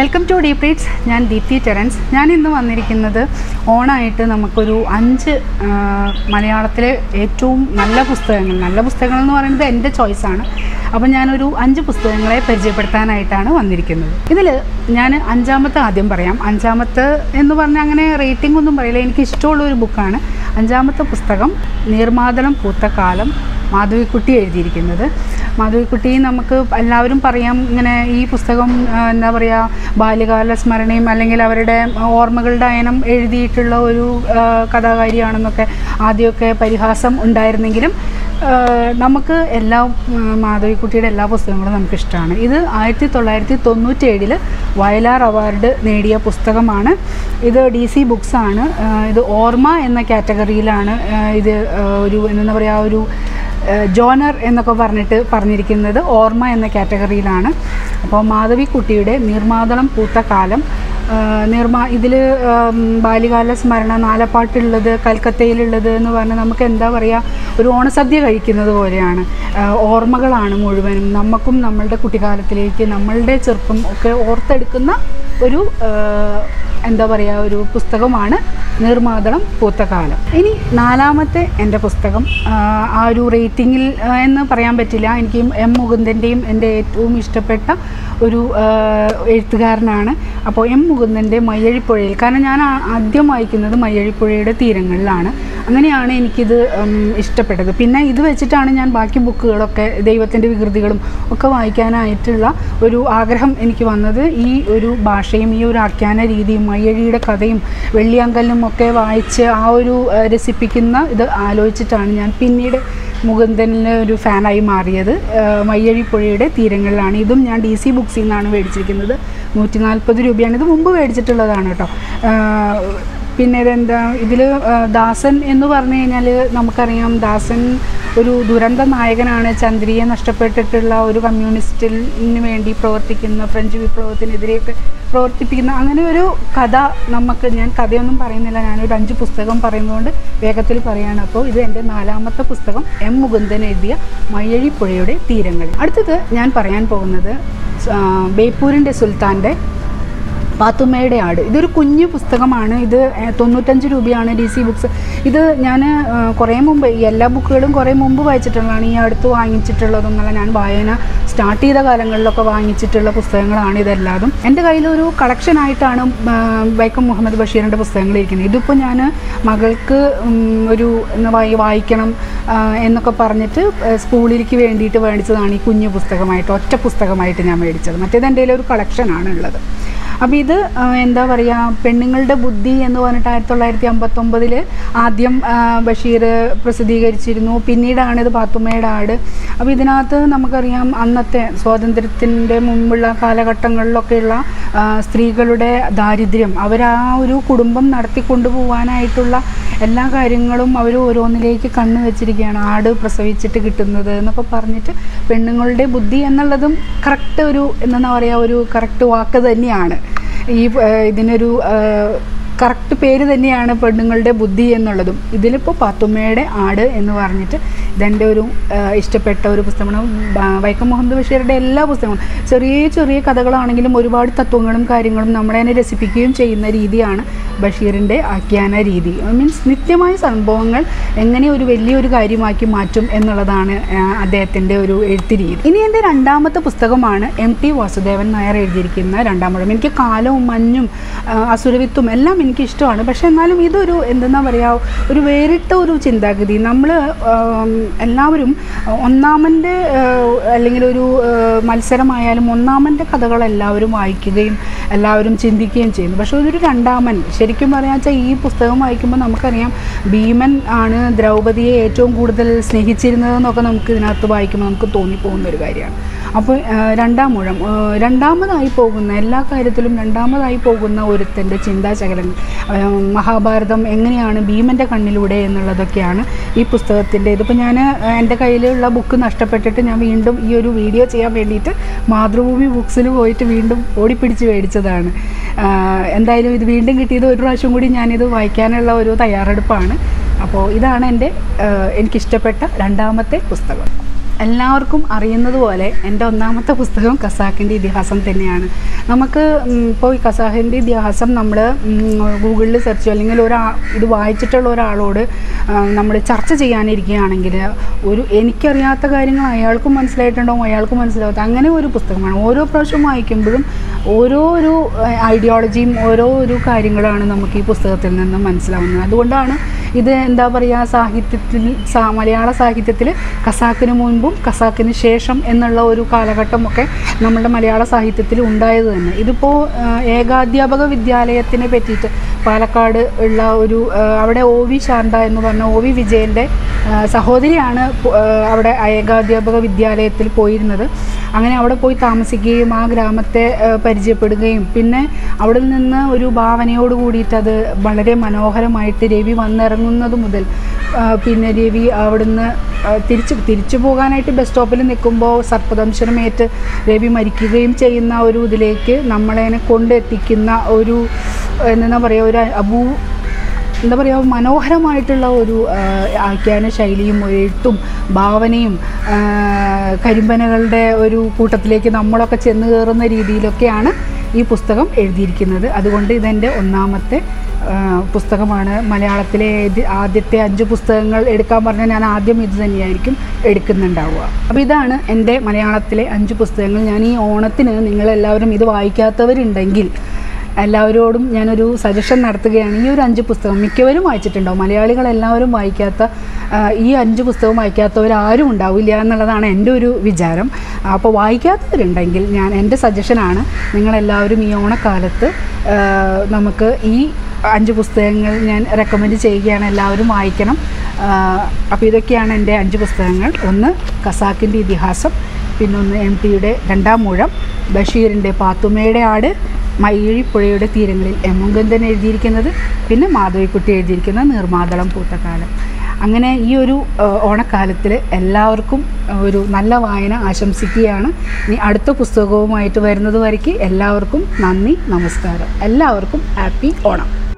welcome to deep reads ഞാൻ Deepthi Terence ഞാൻ ഇന്ന് വന്നിരിക്കുന്നത് ഓണായിട്ട് നമുക്കൊരു അഞ്ച് ആ, മലയാളത്തിലെ ഏറ്റവും നല്ല പുസ്തകങ്ങൾ നല്ല പുസ്തകങ്ങൾ എന്ന് പറയുന്നത് എൻ്റെ ചോയ്സാണ് അപ്പം ഞാനൊരു അഞ്ച് പുസ്തകങ്ങളെ പരിചയപ്പെടുത്താനായിട്ടാണ് വന്നിരിക്കുന്നത് ഇതിൽ ഞാൻ അഞ്ചാമത്തെ ആദ്യം പറയാം അഞ്ചാമത്തെ എന്ന് പറഞ്ഞാൽ അങ്ങനെ റേറ്റിംഗ് ഒന്നും പറയില്ല എനിക്ക് ഇഷ്ടമുള്ള ഒരു ബുക്കാണ് അഞ്ചാമത്തെ പുസ്തകം നീർമാതളം പൂത്ത കാലം മാധവിക്കുട്ടി എഴുതിയിരിക്കുന്നത് മാധവിക്കുട്ടി നമുക്ക് എല്ലാവരും പറയാം ഇങ്ങനെ ഈ പുസ്തകം ആ, എന്താ പറയുക ബാല്യകാല സ്മരണയും അല്ലെങ്കിൽ അവരുടെ ഓർമ്മകളുടെ അയനം എഴുതിയിട്ടുള്ള ഒരു ആ, കഥാകാരിയാണെന്നൊക്കെ ആദ്യമൊക്കെ പരിഹാസം ഉണ്ടായിരുന്നെങ്കിലും ആ, നമുക്ക് എല്ലാ ഉം, മാധവിക്കുട്ടിയുടെ എല്ലാ പുസ്തകങ്ങളും നമുക്ക് ഇഷ്ടമാണ് ഇത് ആയിരത്തി തൊള്ളായിരത്തി തൊണ്ണൂറ്റി ഏഴിൽ വയലാർ അവാർഡ് നേടിയ പുസ്തകമാണ് ഇത് ഡി സി ബുക്സാണ് ഇത് ഓർമ്മ എന്ന കാറ്റഗറിയിലാണ് ആ, ഇത് ആ, ഒരു എന്താ പറയുക ഒരു ജോണർ എന്നൊക്കെ പറഞ്ഞിട്ട് പറഞ്ഞിരിക്കുന്നത് ഓർമ്മ എന്ന കാറ്റഗറിയിലാണ് അപ്പോൾ മാധവിക്കുട്ടിയുടെ നിർമാതളം പൂത്ത കാലം ആ, നിർമ്മാ ഇതിൽ ബാല്യകാല സ്മരണ നാലപ്പാട്ടുള്ളത് കൽക്കത്തയിലുള്ളത് എന്ന് പറഞ്ഞാൽ നമുക്ക് എന്താ പറയുക ഒരു ഓണസദ്യ കഴിക്കുന്നത് പോലെയാണ് ആ, ഓർമ്മകളാണ് മുഴുവനും നമുക്കും നമ്മളുടെ കുട്ടിക്കാലത്തിലേക്ക് നമ്മളുടെ ചെറുപ്പം ഒക്കെ ഓർത്തെടുക്കുന്ന ഒരു ആ, എന്താ പറയുക ഒരു പുസ്തകമാണ് നീർമാതളം പൂത്തകാലം ഇനി നാലാമത്തെ എൻ്റെ പുസ്തകം ആ, ആ ഒരു റേറ്റിങ്ങിൽ ആ, എന്ന് പറയാൻ പറ്റില്ല എനിക്ക് എം മുകുന്ദൻ്റെയും എൻ്റെ ഏറ്റവും ഇഷ്ടപ്പെട്ട ഒരു ആ, എഴുത്തുകാരനാണ് അപ്പോൾ എം മുകുന്ദൻ്റെ മയ്യഴിപ്പുഴയിൽ കാരണം ഞാൻ ആ- ആദ്യം വായിക്കുന്നത് മയ്യഴിപ്പുഴയുടെ തീരങ്ങളിലാണ് അങ്ങനെയാണ് എനിക്കിത് ഉം, ഇഷ്ടപ്പെട്ടത് പിന്നെ ഇത് വെച്ചിട്ടാണ് ഞാൻ ബാക്കി ബുക്കുകളൊക്കെ ദൈവത്തിൻ്റെ വികൃതികളും ഒക്കെ വായിക്കാനായിട്ടുള്ള ഒരു ആഗ്രഹം എനിക്ക് വന്നത് ഈ ഒരു ഭാഷയും ഈ ഒരു ആഖ്യാന രീതിയും മയ്യഴിയുടെ കഥയും വെള്ളിയാങ്കല്ലും ഒക്കെ വായിച്ച് ആ ഒരു ആ, രസിപ്പിക്കുന്ന ഇത് ആലോചിച്ചിട്ടാണ് ഞാൻ പിന്നീട് മുകുന്ദനിലെ ഒരു ഫാനായി മാറിയത് ആ, മയ്യഴിപ്പുഴയുടെ തീരങ്ങളിലാണ് ഇതും ഞാൻ ഡി സി ബുക്സിൽ നിന്നാണ് മേടിച്ചിരിക്കുന്നത് നൂറ്റി നാൽപ്പത് രൂപയാണ് ഇത് മുമ്പ് മേടിച്ചിട്ടുള്ളതാണ് കേട്ടോ ആ, പിന്നെ ഇതെന്താ ഇതിൽ ദാസൻ എന്ന് പറഞ്ഞു കഴിഞ്ഞാൽ നമുക്കറിയാം ദാസൻ ഒരു ദുരന്ത നായകനാണ് ചന്ദ്രിയെ നഷ്ടപ്പെട്ടിട്ടുള്ള ഒരു കമ്മ്യൂണിസ്റ്റിന് വേണ്ടി പ്രവർത്തിക്കുന്ന ഫ്രഞ്ച് വിപ്ലവത്തിനെതിരെയൊക്കെ പ്രവർത്തിപ്പിക്കുന്ന അങ്ങനെ ഒരു കഥ നമുക്ക് ഞാൻ കഥയൊന്നും പറയുന്നില്ല ഞാനൊരു അഞ്ച് പുസ്തകം പറയുന്നതുകൊണ്ട് വേഗത്തിൽ പറയാണ് അപ്പോൾ ഇത് എൻ്റെ നാലാമത്തെ പുസ്തകം എം മുകുന്ദൻ എഴുതിയ മയ്യഴിപ്പുഴയുടെ തീരങ്ങൾ അടുത്തത് ഞാൻ പറയാൻ പോകുന്നത് ആ, ബേപ്പൂരിൻ്റെ സുൽത്താൻ്റെ പാത്തുമ്മയുടെ ആട് ഇതൊരു കുഞ്ഞു പുസ്തകമാണ് ഇത് ഏഹ്, തൊണ്ണൂറ്റഞ്ച് രൂപയാണ് ഡി സി ബുക്സ് ഇത് ഞാൻ കുറേ മുമ്പ് ഈ എല്ലാ ബുക്കുകളും കുറേ മുമ്പ് വായിച്ചിട്ടുള്ളതാണ് ഈ അടുത്ത് വാങ്ങിച്ചിട്ടുള്ളതൊന്നല്ല ഞാൻ വായന സ്റ്റാർട്ട് ചെയ്ത കാലങ്ങളിലൊക്കെ വാങ്ങിച്ചിട്ടുള്ള പുസ്തകങ്ങളാണ് ഇതെല്ലാതും എൻ്റെ കയ്യിലൊരു കളക്ഷനായിട്ടാണ് വൈക്കം മുഹമ്മദ് ബഷീറിൻ്റെ പുസ്തകങ്ങൾ ഇരിക്കുന്നത് ഇതിപ്പോൾ ഞാൻ മകൾക്ക് ഉം, ഒരു എന്താ വായി വായിക്കണം ആ, എന്നൊക്കെ പറഞ്ഞിട്ട് ഏഹ്, സ്കൂളിലേക്ക് വേണ്ടിയിട്ട് മേടിച്ചതാണ് ഈ കുഞ്ഞു പുസ്തകമായിട്ട് ഒറ്റ പുസ്തകമായിട്ട് ഞാൻ മേടിച്ചത് മറ്റേത് എൻ്റെ കയ്യിൽ ഒരു കളക്ഷനാണ് ഉള്ളത് അപ്പോൾ ഇത് ആ, എന്താ പറയുക പെണ്ണുങ്ങളുടെ ബുദ്ധി എന്ന് പറഞ്ഞിട്ട് ആയിരത്തി തൊള്ളായിരത്തി അമ്പത്തൊമ്പതിൽ ആദ്യം ആ, ബഷീർ പ്രസിദ്ധീകരിച്ചിരുന്നു പിന്നീടാണ് ഇത് പാത്തുമ്മയുടെ ആട് അപ്പോൾ ഇതിനകത്ത് നമുക്കറിയാം അന്നത്തെ സ്വാതന്ത്ര്യത്തിൻ്റെ മുമ്പുള്ള കാലഘട്ടങ്ങളിലൊക്കെയുള്ള ആ, സ്ത്രീകളുടെ ദാരിദ്ര്യം അവർ ആ ഒരു കുടുംബം നടത്തിക്കൊണ്ടുപോകാനായിട്ടുള്ള എല്ലാ കാര്യങ്ങളും അവർ ഓരോന്നിലേക്ക് കണ്ണ് വെച്ചിരിക്കുകയാണ് ആട് പ്രസവിച്ചിട്ട് കിട്ടുന്നത് എന്നൊക്കെ പറഞ്ഞിട്ട് പെണ്ണുങ്ങളുടെ ബുദ്ധി എന്നുള്ളതും കറക്റ്റ് ഒരു എന്താ പറയുക ഒരു കറക്റ്റ് വാക്ക് തന്നെയാണ് ഈ ഏഹ്, ഇതിനൊരു കറക്റ്റ് പേര് തന്നെയാണ് പെണ്ണുങ്ങളുടെ ബുദ്ധി എന്നുള്ളതും ഇതിലിപ്പോൾ പാത്തുമ്മയുടെ ആട് എന്ന് പറഞ്ഞിട്ട് ഇതെൻ്റെ ഒരു ഏഹ്, ഇഷ്ടപ്പെട്ട ഒരു പുസ്തകമാണ് ബ- വൈക്കം മുഹമ്മദ് ബഷീറിൻ്റെ എല്ലാ പുസ്തകങ്ങളും ചെറിയ ചെറിയ കഥകളാണെങ്കിലും ഒരുപാട് തത്വങ്ങളും കാര്യങ്ങളും നമ്മളെ തന്നെ രസിപ്പിക്കുകയും ചെയ്യുന്ന രീതിയാണ് ബഷീറിൻ്റെ ആഖ്യാന രീതി മീൻസ് നിത്യമായ സംഭവങ്ങൾ എങ്ങനെ ഒരു വലിയൊരു കാര്യമാക്കി മാറ്റും എന്നുള്ളതാണ് ആ, അദ്ദേഹത്തിൻ്റെ ഒരു എഴുത്ത് രീതി ഇനി എൻ്റെ രണ്ടാമത്തെ പുസ്തകമാണ് എം ടി വാസുദേവൻ നായർ എഴുതിയിരിക്കുന്ന രണ്ടാം മുഴം എനിക്ക് കാലവും മഞ്ഞും ആ, അസുരവിത്തും എല്ലാം എനിക്ക് ഇഷ്ടമാണ് പക്ഷെ എന്നാലും ഇതൊരു എന്തെന്നാ പറയുക ഒരു വേറിട്ട ഒരു ചിന്താഗതി നമ്മൾ എല്ലാവരും ഒന്നാമൻ്റെ അല്ലെങ്കിൽ ഒരു ആ, മത്സരമായാലും ഒന്നാമൻ്റെ കഥകൾ എല്ലാവരും വായിക്കുകയും എല്ലാവരും ചിന്തിക്കുകയും ചെയ്യുന്നു പക്ഷെ ഇതൊരു രണ്ടാമൻ ശരിക്കും പറയാ വെച്ചാൽ ഈ പുസ്തകം വായിക്കുമ്പോൾ നമുക്കറിയാം ഭീമൻ ആണ് ദ്രൗപദിയെ ഏറ്റവും കൂടുതൽ സ്നേഹിച്ചിരുന്നതെന്നൊക്കെ നമുക്ക് ഇതിനകത്ത് വായിക്കുമ്പോൾ നമുക്ക് തോന്നിപ്പോകുന്ന ഒരു കാര്യമാണ് അപ്പോൾ ആ, രണ്ടാം മുഴം ആ, രണ്ടാമതായി പോകുന്ന എല്ലാ കാര്യത്തിലും രണ്ടാമതായി പോകുന്ന ഒരുത്തൻ്റെ ചിന്താശകലങ്ങൾ ആ, മഹാഭാരതം എങ്ങനെയാണ് ഭീമൻ്റെ കണ്ണിലൂടെ എന്നുള്ളതൊക്കെയാണ് ഈ പുസ്തകത്തിൻ്റെ ഇതിപ്പോൾ ഞാൻ എൻ്റെ കയ്യിലുള്ള ബുക്ക് നഷ്ടപ്പെട്ടിട്ട് ഞാൻ വീണ്ടും ഈ ഒരു വീഡിയോ ചെയ്യാൻ വേണ്ടിയിട്ട് മാതൃഭൂമി ബുക്സിൽ പോയിട്ട് വീണ്ടും ഓടിപ്പിടിച്ച് മേടിച്ചതാണ് ആ, എന്തായാലും ഇത് വീണ്ടും കിട്ടിയത് ഒരു പ്രാവശ്യം കൂടി ഞാനിത് വായിക്കാനുള്ള ഒരു തയ്യാറെടുപ്പാണ് അപ്പോൾ ഇതാണ് എൻ്റെ ആ, എനിക്കിഷ്ടപ്പെട്ട രണ്ടാമത്തെ പുസ്തകം എല്ലാവർക്കും അറിയുന്നത് പോലെ എൻ്റെ ഒന്നാമത്തെ പുസ്തകം ഖസാക്കിൻ്റെ ഇതിഹാസം തന്നെയാണ് നമുക്ക് ഉം, ഇപ്പോൾ ഈ ഖസാക്കിൻ്റെ ഇതിഹാസം നമ്മൾ ഗൂഗിളിൽ സെർച്ച് ചെയ്യോ അല്ലെങ്കിൽ ഒരാ ഇത് വായിച്ചിട്ടുള്ള ഒരാളോട് നമ്മൾ ചർച്ച ചെയ്യാനിരിക്കുകയാണെങ്കിൽ ഒരു എനിക്കറിയാത്ത കാര്യങ്ങൾ അയാൾക്കും മനസ്സിലായിട്ടുണ്ടാവും അയാൾക്കും മനസ്സിലാവാത്ത അങ്ങനെ ഒരു പുസ്തകമാണ് ഓരോ പ്രാവശ്യം വായിക്കുമ്പോഴും ഓരോ ഒരു ഐഡിയോളജിയും ഓരോ ഒരു കാര്യങ്ങളാണ് നമുക്ക് ഈ പുസ്തകത്തിൽ നിന്ന് മനസ്സിലാവുന്നത് അതുകൊണ്ടാണ് ഇത് എന്താ പറയുക സാഹിത്യത്തിൽ സാ മലയാള സാഹിത്യത്തിൽ ഖസാക്കിന് മുൻപും ഖസാക്കിന് ശേഷം എന്നുള്ള ഒരു കാലഘട്ടമൊക്കെ നമ്മുടെ മലയാള സാഹിത്യത്തിൽ ഉണ്ടായത് തന്നെ ഇതിപ്പോൾ ഏകാധ്യാപക വിദ്യാലയത്തിനെ പറ്റിയിട്ട് പാലക്കാട് ഉള്ള ഒരു ആ, അവിടെ ഒ വി ശാന്ത എന്ന് പറഞ്ഞ ഒ വി വിജയൻ്റെ ആ, സഹോദരിയാണ് പോ- ആ, അവിടെ ഏകാധ്യാപക വിദ്യാലയത്തിൽ പോയിരുന്നത് അങ്ങനെ അവിടെ പോയി താമസിക്കുകയും ആ ഗ്രാമത്തെ ആ, പരിചയപ്പെടുകയും പിന്നെ അവിടെ നിന്ന് ഒരു ഭാവനയോട് കൂടിയിട്ട് അത് വളരെ മനോഹരമായിട്ട് രവി വന്നിറങ്ങുന്നത് മുതൽ ആ, പിന്നെ രവി അവിടുന്ന് ആ, തിരിച്ച് തിരിച്ചു പോകാനായിട്ട് ബസ് സ്റ്റോപ്പിൽ നിൽക്കുമ്പോൾ സർപ്പദംശനമേറ്റ് രവി മരിക്കുകയും ചെയ്യുന്ന ഒരു ഇതിലേക്ക് നമ്മളതിനെ കൊണ്ടെത്തിക്കുന്ന ഒരു എന്താ പറയുക ഒരു അപൂ എന്താ പറയുക മനോഹരമായിട്ടുള്ള ഒരു ആ, ആഖ്യാന ശൈലിയും എഴുത്തും ഭാവനയും ആ, കരിമ്പനകളുടെ ഒരു കൂട്ടത്തിലേക്ക് നമ്മളൊക്കെ ചെന്ന് കയറുന്ന രീതിയിലൊക്കെയാണ് ഈ പുസ്തകം എഴുതിയിരിക്കുന്നത് അതുകൊണ്ട് ഇതെൻ്റെ ഒന്നാമത്തെ ആ, പുസ്തകമാണ് മലയാളത്തിലെ ഏത് ആദ്യത്തെ അഞ്ച് പുസ്തകങ്ങൾ എടുക്കാൻ പറഞ്ഞാൽ ഞാൻ ആദ്യം ഇത് തന്നെയായിരിക്കും എടുക്കുന്നുണ്ടാവുക അപ്പോൾ ഇതാണ് എൻ്റെ മലയാളത്തിലെ അഞ്ച് പുസ്തകങ്ങൾ ഞാൻ ഈ ഓണത്തിന് നിങ്ങളെല്ലാവരും ഇത് വായിക്കാത്തവരുണ്ടെങ്കിൽ എല്ലാവരോടും ഞാനൊരു സജഷൻ നടത്തുകയാണ് ഈ ഒരു അഞ്ച് പുസ്തകം മിക്കവരും വായിച്ചിട്ടുണ്ടാവും മലയാളികൾ എല്ലാവരും വായിക്കാത്ത ആ, ഈ അഞ്ച് പുസ്തകം വായിക്കാത്തവരാരും ഉണ്ടാവില്ല എന്നുള്ളതാണ് എൻ്റെ ഒരു വിചാരം അപ്പോൾ വായിക്കാത്തവരുണ്ടെങ്കിൽ ഞാൻ എൻ്റെ സജഷനാണ് നിങ്ങളെല്ലാവരും ഈ ഓണക്കാലത്ത് ആ, നമുക്ക് ഈ അഞ്ച് പുസ്തകങ്ങൾ ഞാൻ റെക്കമെൻഡ് ചെയ്യുകയാണ് എല്ലാവരും വായിക്കണം അപ്പോൾ ഇതൊക്കെയാണ് എൻ്റെ അഞ്ച് പുസ്തകങ്ങൾ ഒന്ന് ഖസാക്കിൻ്റെ ഇതിഹാസം പിന്നൊന്ന് എം ടിയുടെ രണ്ടാം മൂഴം ബഷീറിൻ്റെ പാത്തുമ്മയുടെ ആട് മയ്യഴിപ്പുഴയുടെ തീരങ്ങളിൽ എമ്മുങ്കന്തൻ എഴുതിയിരിക്കുന്നത് പിന്നെ മാധവിക്കുട്ടി എഴുതിയിരിക്കുന്ന നീർമാതളം പൂത്തക്കാലം അങ്ങനെ ഈ ഒരു ഏഹ്, ഓണക്കാലത്തിൽ എല്ലാവർക്കും ഏഹ്, ഒരു നല്ല വായന ആശംസിക്കുകയാണ് ഇനി അടുത്ത പുസ്തകവുമായിട്ട് വരുന്നത് വരയ്ക്ക് എല്ലാവർക്കും നന്ദി നമസ്കാരം എല്ലാവർക്കും ഹാപ്പി ഓണം